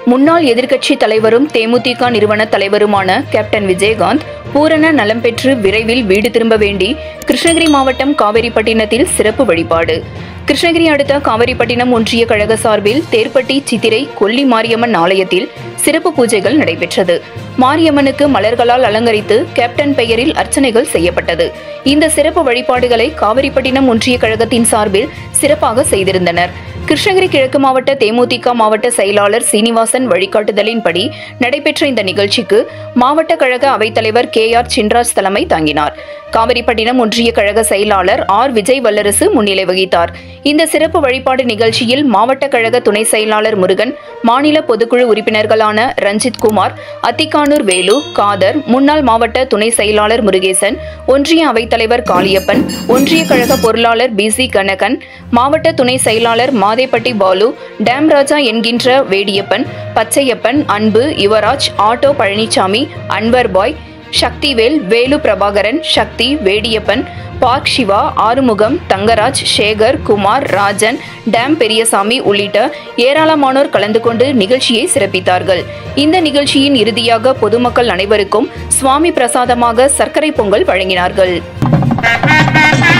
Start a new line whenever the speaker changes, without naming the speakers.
முன்னாள் எதிர்க்கட்சி தலைவரும் தேமுதிக நிறுவன தலைவருமான கேப்டன் விஜயகாந்த் பூரண நலம் பெற்று விரைவில் வீடு திரும்ப வேண்டி கிருஷ்ணகிரி மாவட்டம் காவேரிப்பட்டினத்தில் சிறப்பு வழிபாடு கிருஷ்ணகிரி அடுத்த காவிரிப்பட்டினம் ஒன்றிய கழக சார்பில் தேர்ப்பட்டி சித்திரை கொல்லி மாரியம்மன் ஆலயத்தில் சிறப்பு பூஜைகள் நடைபெற்றது மாரியம்மனுக்கு மலர்களால் அலங்கரித்து கேப்டன் பெயரில் அர்ச்சனைகள் செய்யப்பட்டது இந்த சிறப்பு வழிபாடுகளை காவிரிப்பட்டினம் ஒன்றிய கழகத்தின் சார்பில் சிறப்பாக செய்திருந்தனர் கிருஷ்ணகிரி கிழக்கு மாவட்ட தேமுதிக மாவட்ட செயலாளர் சீனிவாசன் வழிகாட்டுதலின்படி நடைபெற்ற இந்த நிகழ்ச்சிக்கு மாவட்ட கழக அவைத்தலைவர் கே ஆர் சின்ராஜ் தலைமை தாங்கினார் காவிரிப்பட்டினம் ஒன்றிய கழக செயலாளர் ஆர் விஜய் வல்லரசு முன்னிலை வகித்தார் இந்த சிறப்பு வழிபாடு நிகழ்ச்சியில் மாவட்ட கழக துணை செயலாளர் முருகன் மாநில பொதுக்குழு உறுப்பினர்களான ரஞ்சித் குமார் அத்திக்கானூர் வேலு காதர் முன்னாள் மாவட்ட துணை செயலாளர் முருகேசன் ஒன்றிய அவைத்தலைவர் காளியப்பன் ஒன்றிய கழக பொருளாளர் பி சி கனகன் மாவட்ட துணை செயலாளர் மாதேப்பட்டி பாலு டேம் ராஜா என்கின்ற Vediyappan Pachaiyappan Anbu Yuvaraj auto Palanisamy Anwar Bhai Sakthivel Velu Prabhakaran Sakthi Vediyappan park Siva Arumugam Thangaraj Sekar Kumar Rajan dam Periyasamy உள்ளிட்ட ஏராளமானோர் கலந்து கொண்டு நிகழ்ச்சியை சிறப்பித்தார்கள் இந்த நிகழ்ச்சியின் இறுதியாக பொதுமக்கள் அனைவருக்கும் சுவாமி பிரசாதமாக சர்க்கரை பொங்கல் வழங்கினார்கள்